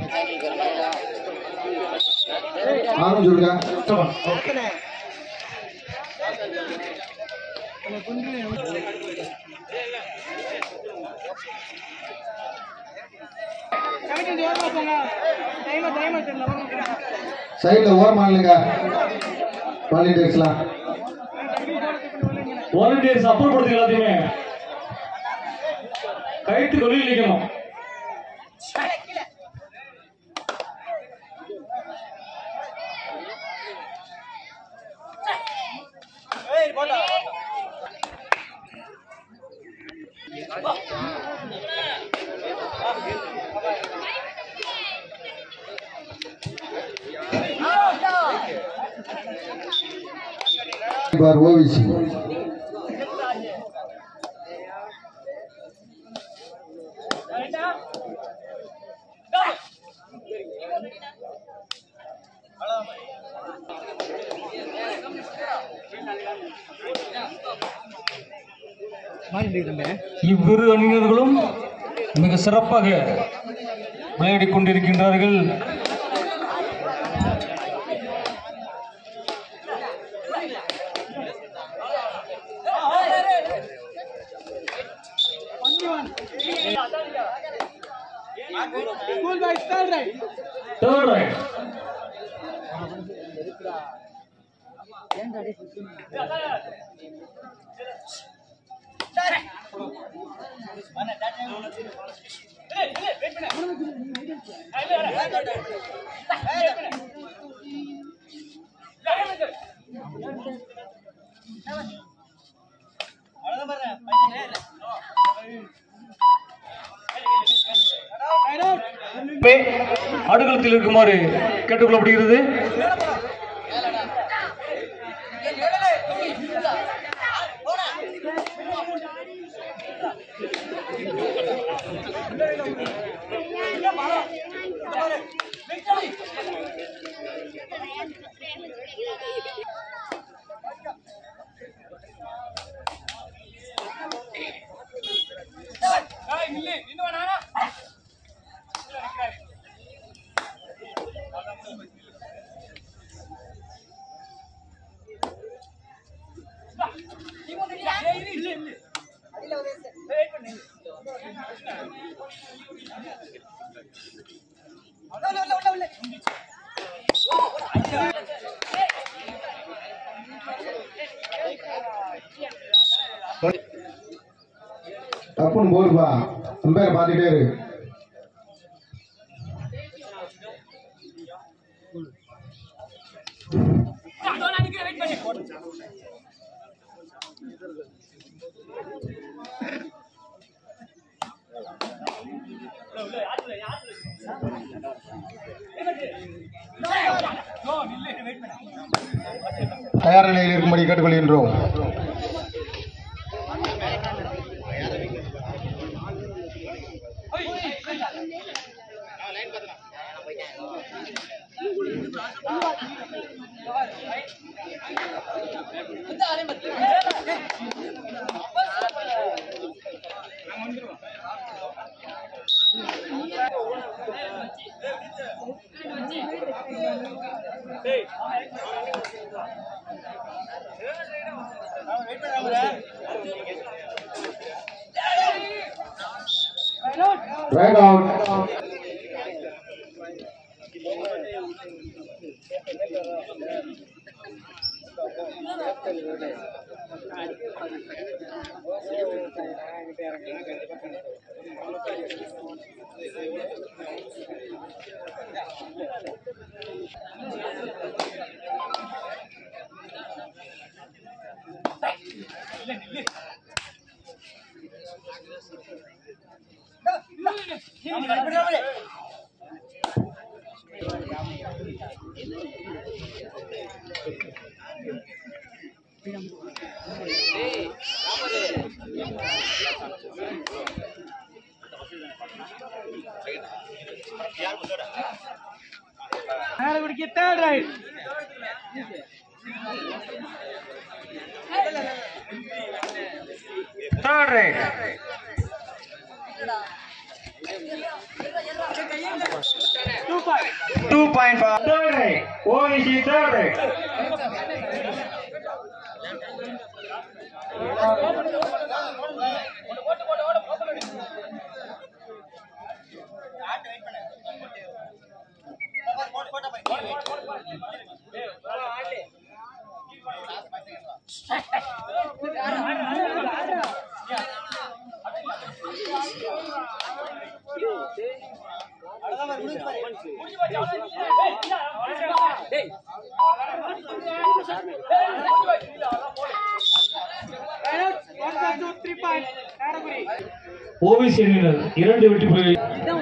ஆரம்பிச்சுடுங்க சைடில் ஓரமா இல்லைங்க வாலண்டியர்ஸ்லாம் வாலண்டியர்ஸ் அப்புறப்படுத்துங்க எல்லாத்தையுமே கைத்து கொள்கையில் நிற்கணும் பார் ஓவிசி இவ்விரு அணியினர்களும் மிக சிறப்பாக விளையாடிக் கொண்டிருக்கின்றார்கள் Third right. ஆடுகளத்தில் இருக்குமாறு கேட்டுக்கொள்ளப்படுகிறது தப்புன்னு போடுப்பா அம்பேர் பார்த்துட்டே இரு தயார் நிலையில் இருக்கும்படி கேட்டுக்கொள்கின்றோம் right out Third right. Two point third right OVC third right OVC அணியினர் இரண்டு வெற்றி புள்ளி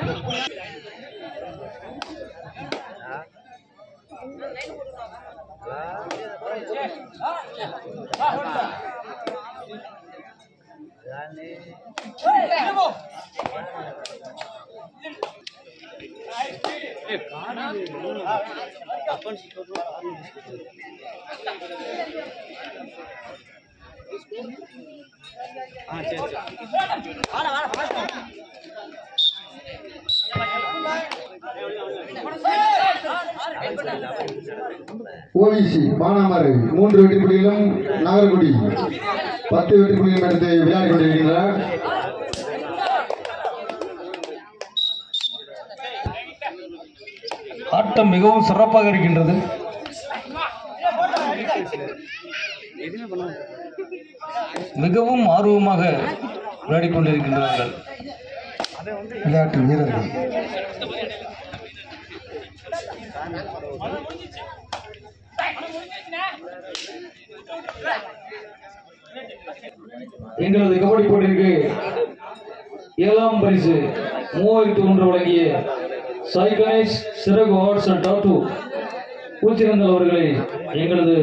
ஓவிசி பானாமரை மூன்று வெற்றி புள்ளிகளும் நாகர்குடி பத்து வெற்றி புள்ளிகளும் எடுத்து விளையாடி கொண்டிருக்கின்றனர் ஆட்டம் மிகவும் சிறப்பாக இருக்கின்றது மிகவும் ஆர்வமாக விளையாடிக் கொண்டிருக்கின்றார்கள் விளையாட்டு வீரர்கள் எங்களது கபடி போட்டிக்கு ஏழாம் பரிசு மூவாயிரத்தி ஒன்று வழங்கிய சாய் கணேஷ் சிறகு ஆர்ட்ஸ் அண்ட் டாட்டு பூச்சிரந்தல் அவர்களை எங்களது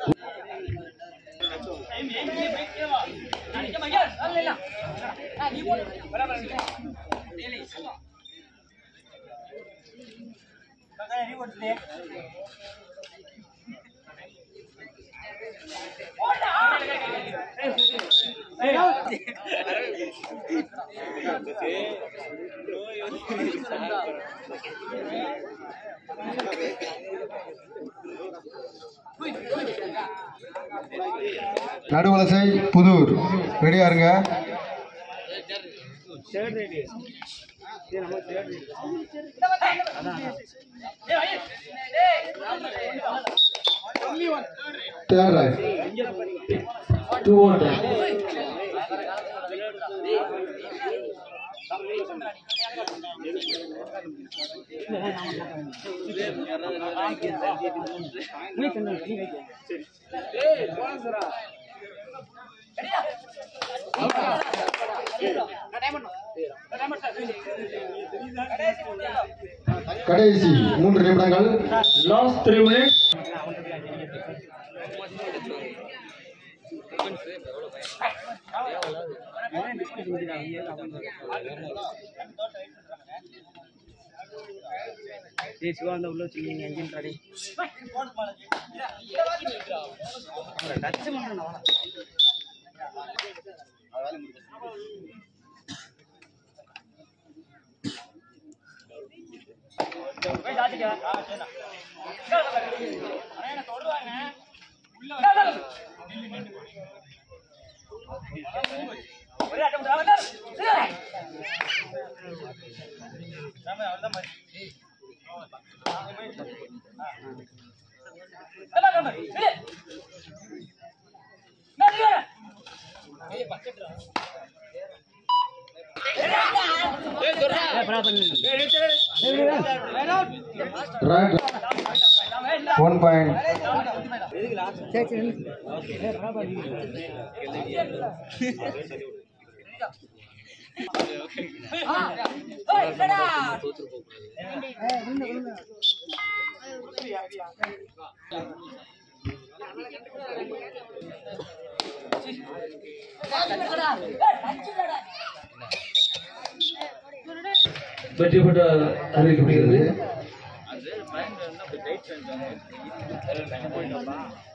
நடுவலசை புதூர் ரெடியா இருங்க தேர்ட் ரைட் டூ ஓட்டு கடைசி மூன்று நிமிடங்கள் லாஸ்ட் த்ரீ மினிட்ஸ் ஏய் சிவா அந்த உள்ள வச்சுக்கீங்க என்ஜின் ரெடி டச் பண்ணணும் வாடா ரைட் ஒன் பாயிண்ட் வெற்றி பெற்ற அறிவிக்கப்படுகிறது